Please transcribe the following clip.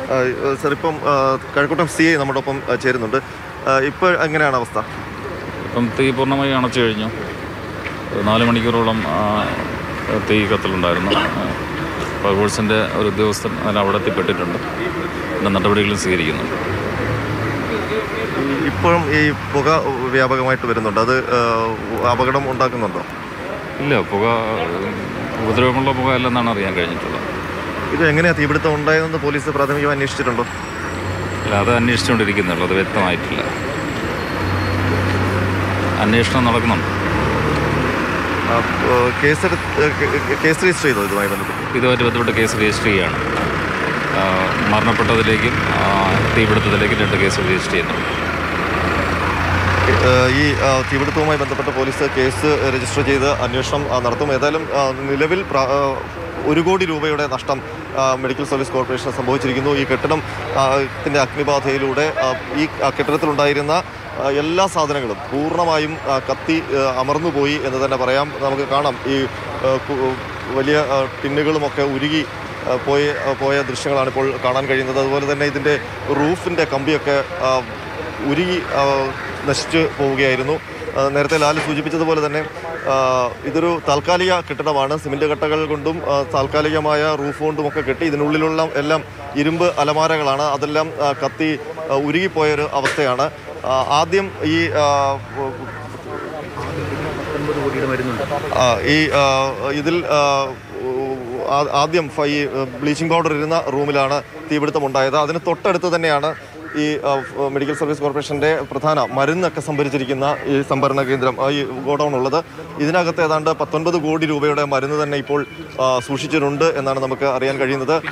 sir ഇപ്പം ആ, Kazhakkoottam C I നമ്മുടെ ഒപ്പം ആ, ചേരുന്നുണ്ട് ഇപ്പോൾ എങ്ങനെയാണ് അവസ്ഥ ഇപ്പം തീ പൂർണ്ണമായി അണച്ചു കഴിഞ്ഞു ഒരു നാല് മണിക്കൂറോളം ആ, തീ കത്തലുണ്ടായിരുന്നു ഫയർഫോഴ്സിൻ്റെ ഒരു ഉദ്യോഗസ്ഥൻ അതിന് അവിടെ എത്തിപ്പെട്ടിട്ടുണ്ട് പിന്നെ നടപടികളും സ്വീകരിക്കുന്നുണ്ട് ഈ- ഇപ്പോഴും ഈ പുക വ്യാപകമായിട്ട് വരുന്നുണ്ട് അത് ആ, അപകടം ഉണ്ടാക്കുന്നുണ്ടോ ഇല്ല പുക ഉപദ്രവമുള്ള പുക അല്ലെന്നാണ് അറിയാൻ കഴിഞ്ഞിട്ടുള്ളത് ഇത് എങ്ങനെയാണ് തീപിടുത്തം ഉണ്ടായതെന്ന് പോലീസ് പ്രാഥമികമായി അന്വേഷിച്ചിട്ടുണ്ടോ അല്ല അത് അന്വേഷിച്ചുകൊണ്ടിരിക്കുന്നുള്ളൂ അത് വ്യക്തമായിട്ടില്ല അന്വേഷണം നടക്കുന്നുണ്ട് ആ, ആ, കേസെടുത്ത് കേസ് രജിസ്റ്റർ ചെയ്തോ ഇതുമായി ബന്ധപ്പെട്ട് ഇതുമായിട്ട് ബന്ധപ്പെട്ട് കേസ് രജിസ്റ്റർ ചെയ്യുകയാണ് ആ, മരണപ്പെട്ടതിലേക്കും ആ, തീപിടുത്തത്തിലേക്കും രണ്ട് കേസ് രജിസ്റ്റർ ചെയ്യുന്നുണ്ട് ഏഹ് ഈ ആ, തീപിടുത്തവുമായി ബന്ധപ്പെട്ട പോലീസ് കേസ് രജിസ്റ്റർ ചെയ്ത് അന്വേഷണം ആ, നടത്തും ഏതായാലും ആ, നിലവിൽ പ്ര- ആ, ഒരു കോടി രൂപയുടെ നഷ്ടം ആ, മെഡിക്കൽ സർവീസ് കോർപ്പറേഷന് സംഭവിച്ചിരിക്കുന്നു ഈ കെട്ടിടം ആ, ത്തിന്റെ അഗ്നിബാധയിലൂടെ ആ, ഈ ആ, കെട്ടിടത്തിലുണ്ടായിരുന്ന ആ, എല്ലാ സാധനങ്ങളും പൂർണ്ണമായും ആ, കത്തി ആ, അമർന്നുപോയി എന്ന് തന്നെ പറയാം നമുക്ക് കാണാം ഈ ആ, കു- വലിയ ആ, ടിന്നുകളുമൊക്കെ ഉരുകി ആ, പോയ ആ, പോയ ദൃശ്യങ്ങളാണ് ഇപ്പോൾ കാണാൻ കഴിയുന്നത് അതുപോലെ തന്നെ ഇതിൻ്റെ റൂഫിൻ്റെ കമ്പിയൊക്കെ ആ, ഉരുകി ആ, നശിച്ചു പോവുകയായിരുന്നു ആ, നേരത്തെ ലാൽ സൂചിപ്പിച്ചതുപോലെ തന്നെ ആ, ഇതൊരു താൽക്കാലിക കെട്ടിടമാണ് സിമെന്റ് കട്ടകൾ കൊണ്ടും ആ, താൽക്കാലികമായ റൂഫ് കൊണ്ടും ഒക്കെ കെട്ടി ഇതിനുള്ളിലുള്ള എല്ലാം ഇരുമ്പ് അലമാരകളാണ് അതെല്ലാം ആ, കത്തി ആ, ഉരുകിപ്പോയൊരു അവസ്ഥയാണ് ആ, ആദ്യം ഈ ആ, ആ, ഈ ആ, ഇതിൽ ആ, ആ- ആദ്യം ഫ- ഈ ബ്ലീച്ചിങ് പൗഡർ ഇരുന്ന റൂമിലാണ് തീപിടുത്തം ഉണ്ടായത് അതിന് തൊട്ടടുത്ത് തന്നെയാണ് ഈ ആ, ഫ്- മെഡിക്കൽ സർവീസ് കോർപ്പറേഷന്റെ പ്രധാന മരുന്നൊക്കെ സംഭരിച്ചിരിക്കുന്ന ഈ സംഭരണ കേന്ദ്രം ആ, ഈ ഗോഡൗൺ ഉള്ളത് ഇതിനകത്ത് ഏതാണ്ട് പത്തൊൻപത് കോടി രൂപയുടെ മരുന്ന് തന്നെ ഇപ്പോൾ ആ, സൂക്ഷിച്ചിട്ടുണ്ട് എന്നാണ് നമുക്ക് അറിയാൻ കഴിയുന്നത്